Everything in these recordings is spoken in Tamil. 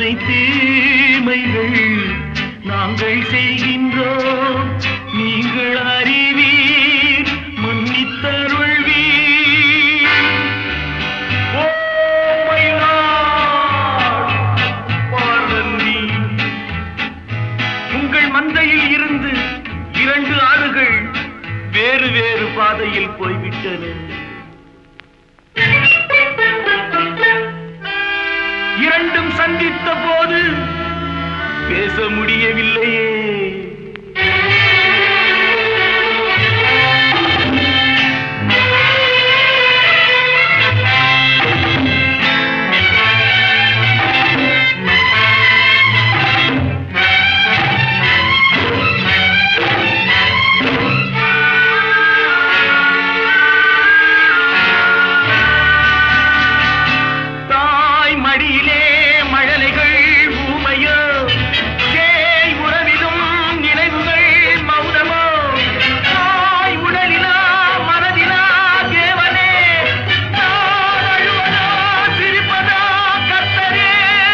எத்தனை தீமைகள் நாங்கள் செய்கின்றோம் நீங்கள் அறிவீர் மன்னித்தருள்வீர் ஓ my Lord, pardon me. உங்கள் மந்தையில் இருந்து இரண்டு ஆடுகள் வேறு வேறு பாதையில் போய்விட்டன இரண்டும் சந்தித்த போது பேச முடியவில்லையே தாய் மடியிலே மழலைகள் ஊமையோ சேய் உறவிலும் நினைவுகள் மௌனமோ தாய் உடலிலா மனதிலா தேவனே நான் அழுவதா சிரிப்பதா கர்த்தரே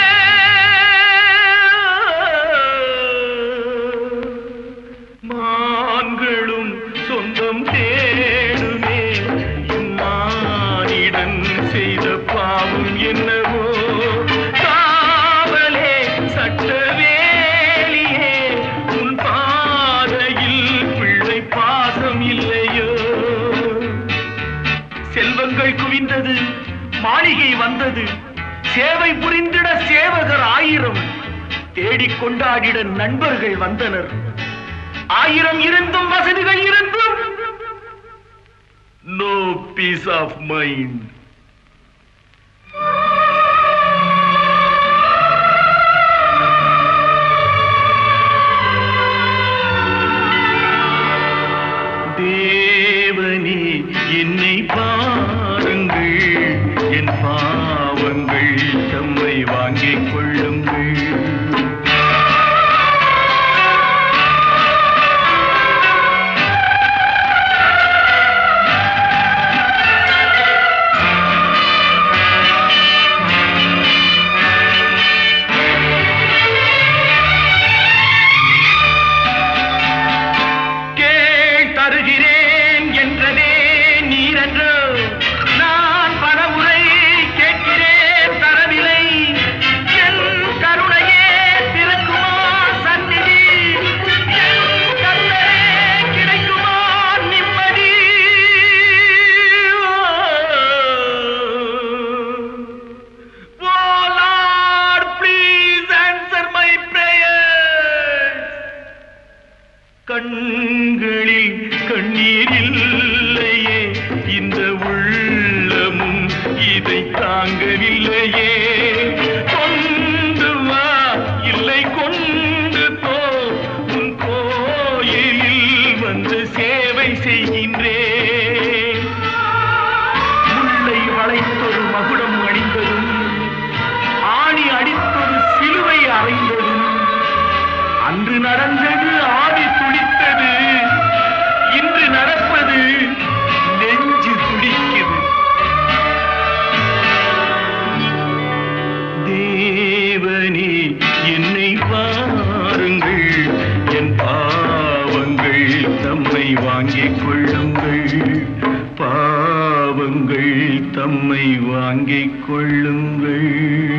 மான்களும் சொந்தம் தேடுமே இம்மானிடன் செய்த பாவம் என்னவோ காவலே சட்டவேலியே உன் பாதையில் பிள்ளை பாசம் இல்லையோ செல்வங்கள் குவிந்தது மாளிகை வந்தது சேவை புரிந்திட சேவகர் ஆயிரம் தேடிக் கொண்டாடிட நண்பர்கள் வந்தனர் ஆயிரம் இருந்தும் வசதிகள் இருந்தும் நோ பீஸ் ஆஃப் மைண்ட் தேவனே என்னை பாருங்கள் என் பாவங்கள் தம்மை வாங்கிக் கொள்ளுங்கள் கேள் தருகிறேன் என்றதே நீரன்றோ நான் பலமுறை கேட்கிறேன் தரவில்லை என் கருணையே திறக்குமா சந்நிதி என் கருணையே கிடைக்குமா நிம்மதி Oh Lord, please answer my prayers. கண்களில் கண்ணீர் இல்லையே இந்த உள்ளமும் இதை தாங்கவில்லையே கொண்டு வா இல்லை கொண்டு போ உன் கோயிலில் வந்து சேவை செய்கின்றேன் முல்லை வளைத்தொரு மகுடம் அணிந்ததும் ஆணி அடித்தொரு சிலுவை அறைந்ததும் அன்று நடந்தது ஆடி துடித்தது இன்று நடப்பது நெஞ்சு துடிக்குது தேவனே என்னை பாருங்கள் என் பாவங்கள் தம்மை வாங்கிக் கொள்ளுங்கள் பாவங்கள் தம்மை வாங்கிக் கொள்ளுங்கள்